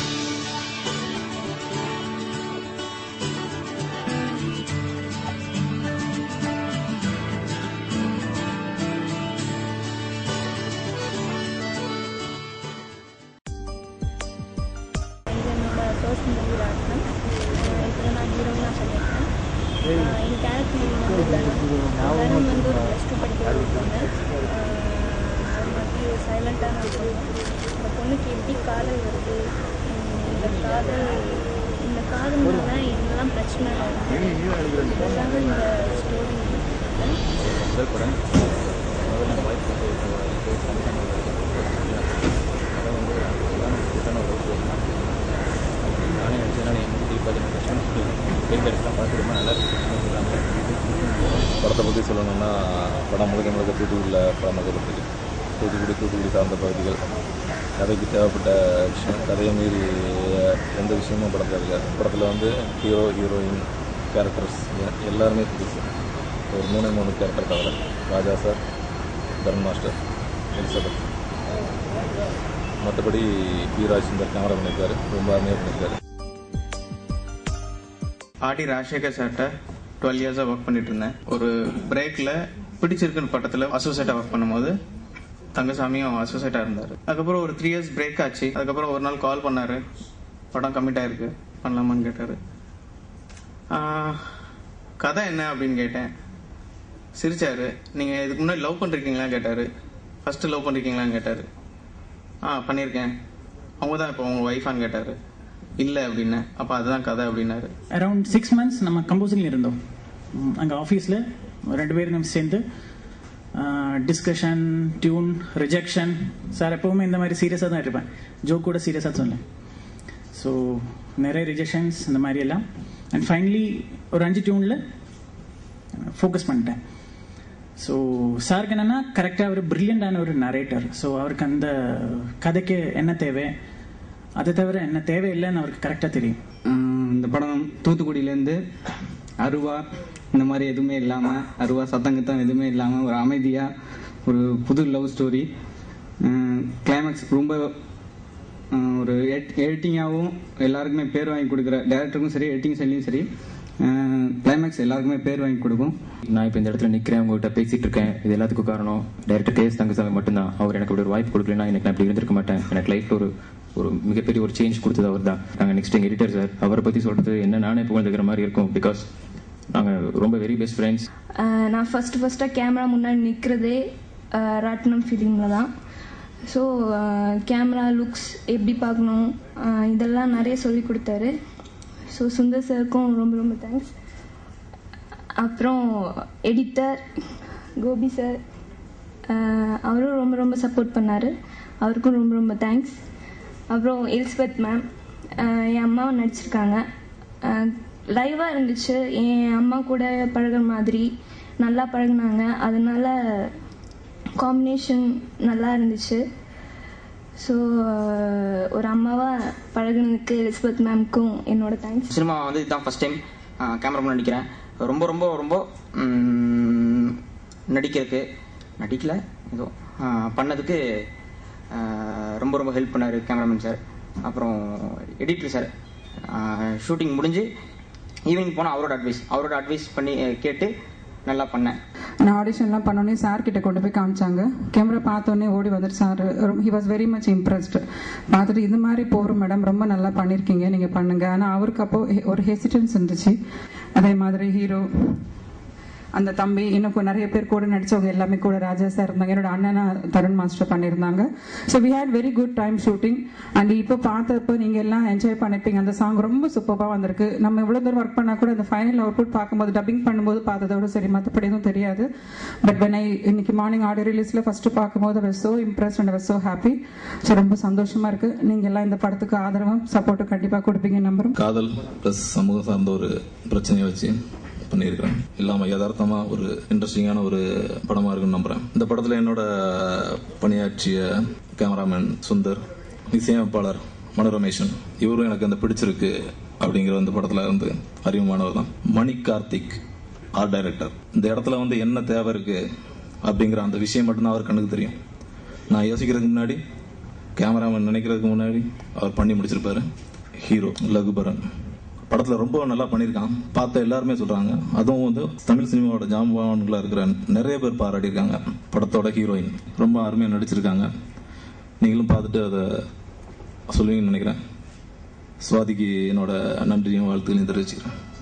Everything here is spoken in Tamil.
இது என்னோட ஃபர்ஸ்ட் மூவி ராட்னம் இப்போ நான் ஹீரோயினாக பண்ணியிருக்கேன் ஆஹ் என் கேரக்டர் நேம் வந்து தனம் தனம் வந்து ஒரு ப்ளஸ் டூ படிக்கிற ஒரு பொண்ணு ஆஹ் அது மாதிரி ஒரு சைலண்ட்டான ஒரு பொண்ணு அந்த பொண்ணுக்கு எப்படி காதல் வருது உம் இந்த காதல் இந்த காதல்னால என்னெல்லாம் பிரச்சனை வருது இதெல்லாம் இந்த ஸ்டோரி முதல் படம் முதல்ல எனக்கு வாய்ப்பு கொடுத்து சமைக்கான ஒரு அதை வந்து அதான் கூட்டான ஒரு வாய்ப்பு நானே நினச்சேன் என் முடி பதினஞ்சு வருஷம் பேக்கர்ஸ்லாம் பார்த்து ரொம்ப நல்லா இருக்கு சொல்கிறாங்க படத்தை பற்றி சொல்லணும்னா படம் முழுக்க முழுக்க தூத்துக்குடியில் படம் எடுக்கப்பட்டது தூத்துக்குடி தூத்துக்குடி சார்ந்த பகுதிகள் கதைக்கு தேவைப்பட்ட விஷயம் கதையை மீறி எந்த விஷயமும் படத்தில் இருக்காது படத்தில் வந்து ஹீரோ ஹீரோயின் கேரக்டர்ஸ் எல்லாருமே புதுசு ஒரு மூணே மூணு கேரக்டர் தவிர Raja sir Tarun master Elizabeth மற்றபடி பி ராஜ்சந்தர் கேமரா பண்ணியிருக்காரு ரொம்ப அருமையாக பண்ணியிருக்காரு ஆர்டி ராஜசேகர் சார்கிட்ட டுவெல் இயர்ஸாக ஒர்க் பண்ணிட்டு இருந்தேன் ஒரு பிரேக்கில் பிடிச்சிருக்குன்னு பட்டத்தில் அசோசியேட்டாக ஒர்க் பண்ணும்போது தங்கசாமியும் அசோசியேட்டாக இருந்தார் அதுக்கப்புறம் ஒரு த்ரீ இயர்ஸ் பிரேக் ஆச்சு அதுக்கப்புறம் ஒரு நாள் கால் பண்ணார் படம் கமிட் ஆயிருக்கு பண்ணலாமான்னு கேட்டார் கதை என்ன அப்படின்னு கேட்டேன் சிரிச்சாரு நீங்கள் இதுக்கு முன்னாடி லவ் பண்ணிருக்கீங்களா கேட்டார் ஃபஸ்ட்டு லவ் பண்ணிருக்கீங்களான்னு கேட்டார் ஆ பண்ணியிருக்கேன் அவங்க தான் இப்போ உங்கள் ஒய்ஃபான்னு கேட்டார் இல்லை அப்படின்னேன் அப்போ அதுதான் கதை அப்படின்னாரு அரௌண்ட் சிக்ஸ் மந்த்ஸ் நம்ம கம்போசிங் இருந்தோம் ம், அங்க ஆஃபீஸில் ரெண்டு பேரும் நம்ம சேர்ந்து டிஸ்கஷன் டியூன் ரிஜெக்ஷன் சார் எப்பவுமே இந்த மாதிரி சீரியஸாக தான் இருப்பேன் ஜோக் கூட சீரியஸாக சொன்னேன் ஸோ நிறைய ரிஜெக்ஷன்ஸ் இந்த மாதிரி எல்லாம் அண்ட் ஃபைனலி ஒரு அஞ்சு டியூனில் ஃபோக்கஸ் பண்ணிட்டேன் ஸோ சாருக்கு என்னன்னா கரெக்டாக அவர் பிரில்லியண்டான ஒரு நரேட்டர் ஸோ அவருக்கு அந்த கதைக்கு என்ன தேவை அதை தவிர என்ன தேவையில்லைன்னு அவருக்கு கரெக்டாக தெரியும் ஆஹ் இந்த படம் தூத்துக்குடியிலேருந்து அருவா இந்த மாதிரி எதுவுமே இல்லாமல் அருவா சத்தங்கத்தம் எதுவுமே இல்லாமல் ஒரு அமைதியாக ஒரு புது லவ் ஸ்டோரி கிளைமேக்ஸ் ரொம்ப ஆஹ் ஒரு எடிட்டிங்காகவும் எல்லாருக்குமே பேர் வாங்கி கொடுக்குற டேரக்டருக்கும் சரி எடிட்டிங் சைட்லையும் சரி கிளைமேக்ஸ் எல்லாருக்குமே பேர் வாங்கி கொடுக்கும் நான் இப்போ இந்த இடத்துல நிற்கிறேன் உங்கள்கிட்ட பேசிட்டு இருக்கேன் இது எல்லாத்துக்கும் காரணம் டைரக்டர் கேஎஸ் தங்கசாமி மட்டும்தான் அவர் எனக்கு அப்படி ஒரு வாய்ப்பு கொடுக்கலன்னா எனக்கு நான் இப்படி இருந்திருக்க மாட்டேன் எனக்கு லைஃப்ல ஒரு ஒரு மிகப்பெரிய ஒரு சேஞ்ச் கொடுத்தது அவர் தான் நாங்கள் நெக்ஸ்ட் எங்கள் எடிட்டர் சார் அவரை பற்றி சொல்றது என்ன நானே புகழ்ந்துக்கிற மாதிரி இருக்கும் பிகாஸ் நாங்கள் ரொம்ப வெரி பெஸ்ட் ஃப்ரெண்ட்ஸ் ஆஹ் நான் ஃபஸ்ட்டு ஃபஸ்ட்டாக கேமரா முன்னாடி நிற்கிறதே ராட்னம் ஃபிலிமில் தான் ஸோ கேமரா லுக்ஸ் எப்படி பார்க்கணும் ஆஹ் இதெல்லாம் நிறைய சொல்லி கொடுத்தாரு ஸோ சுந்தர் சாருக்கும் ரொம்ப ரொம்ப தேங்க்ஸ் அப்புறம் எடிட்டர் கோபி சார் அவரும் ரொம்ப ரொம்ப சப்போர்ட் பண்ணார் அவருக்கும் ரொம்ப ரொம்ப தேங்க்ஸ் அப்புறம் எலிசபெத் மேம் என் அம்மாவும் நடிச்சிருக்காங்க லைவாக இருந்துச்சு என் அம்மா கூட பழகுற மாதிரி நல்லா பழகுனாங்க அதனால காம்பினேஷன் நல்லா இருந்துச்சு ஸோ ஒரு அம்மாவாக பழகுனதுக்கு எலிசபெத் மேம்க்கும் என்னோட தேங்க்ஸ் சினிமா வந்து இதுதான் ஃபர்ஸ்ட் டைம் கேமரா முன்னாடி நடிக்கிறேன் ரொம்ப ரொம்ப ரொம்ப ம், நடிக்கிறதுக்கு நடிக்கல ஏதோ ஆ, பண்ணதுக்கு ஆ, ரொம்ப ரொம்ப ஹெல்ப் பண்ணார் கேமராமேன் சார் அப்புறம் எடிட்டர் சார் ஷூட்டிங் முடிஞ்சு ஈவினிங் போனால் அவரோட அட்வைஸ் அவரோட அட்வைஸ் பண்ணி அஹ், கேட்டு நல்லா பண்ணேன் நான் ஆடிஷன்லாம் பண்ணோன்னே சார் கிட்ட கொண்டு போய் காமிச்சாங்க கேமரா பார்த்தோன்னே ஓடி வந்துட்டு sir he was very much impressed பார்த்துட்டு இது மாதிரி போகிறோம் மேடம் ரொம்ப நல்லா பண்ணியிருக்கீங்க நீங்கள் பண்ணுங்க ஆனால் அவருக்கு அப்போ ஹெ- ஒரு ஹெசிடன்ஸ் இருந்துச்சு அதே மாதிரி ஹீரோ அந்த தம்பி இன்னும் கொ- நிறைய பேர் கூட நடிச்சவங்க எல்லாமே கூட ராஜா சார் இருந்தாங்க என்னோட அண்ணனா தருண் மாஸ்டர் பண்ணியிருந்தாங்க so we had very good time shooting and இப்போ பார்த்தப்போ நீங்க எல்லாம் என்ஜாய் பண்ணிருப்பீங்க அந்த சாங் ரொம்ப சூப்பராக வந்திருக்கு நம்ம எவ்வளோ தூரம் ஒர்க் பண்ணா கூட அந்த ஃபைனல் அவுட்புட் பார்க்கும்போது டப்பிங் பண்ணும்போது பார்த்ததோட சரி மற்றபடி எதுவும் தெரியாது பட் வென் ஐ இன்னைக்கு மார்னிங் ஆடியோ ரிலீஸ்ல ஃபர்ஸ்ட் பார்க்கும்போது அவர் சோ இம்ப்ரெஸ் அண்ட் அவர் சோ ஹாப்பி ஸோ ரொம்ப சந்தோஷமா இருக்கு நீங்க எல்லாம் இந்த படத்துக்கு ஆதரவும் சப்போர்ட்டும் கண்டிப்பா கொடுப்பீங்க நம்புறோம் காதல் ப்ளஸ் சமூகம் சார்ந்த ஒரு பிரச்சனையை வச்சு பண்ணியிருக்கிறேன் இல்லாமல் யதார்த்தமா ஒரு இன்ட்ரெஸ்டிங்கான ஒரு படமா இருக்குன்னு நம்புறேன் இந்த படத்துல என்னோட பணியாற்றிய கேமராமேன் சுந்தர் இசையமைப்பாளர் மனு ரமேஷன் இவரும் எனக்கு அந்த பிடிச்சிருக்கு அப்படிங்கிற இந்த படத்துல இருந்து அறிமுகமானவர் தான் மணி கார்த்திக் ஆர்ட் டைரக்டர் இந்த இடத்துல வந்து என்ன தேவை இருக்கு அப்படிங்கிற அந்த விஷயம் மட்டும்தான் அவர் கண்ணுக்கு தெரியும் நான் யோசிக்கிறதுக்கு முன்னாடி கேமராமேன் நினைக்கிறதுக்கு முன்னாடி அவர் பண்ணி முடிச்சிருப்பாரு ஹீரோ லகுபரன் படத்துல ரொம்ப நல்லா பண்ணியிருக்கான் பார்த்த எல்லாருமே சொல்றாங்க அதுவும் வந்து தமிழ் சினிமாவோட ஜாம்பவான்களா இருக்கிற நிறைய பேர் பாராட்டியிருக்காங்க படத்தோட ஹீரோயின் ரொம்ப அருமையா நடிச்சிருக்காங்க நீங்களும் பார்த்துட்டு அதை சொல்லுவீங்கன்னு நினைக்கிறேன் சுவாதிக்கு என்னோட நன்றியும் வாழ்த்துக்களையும் தெரிவிச்சுக்கிறேன்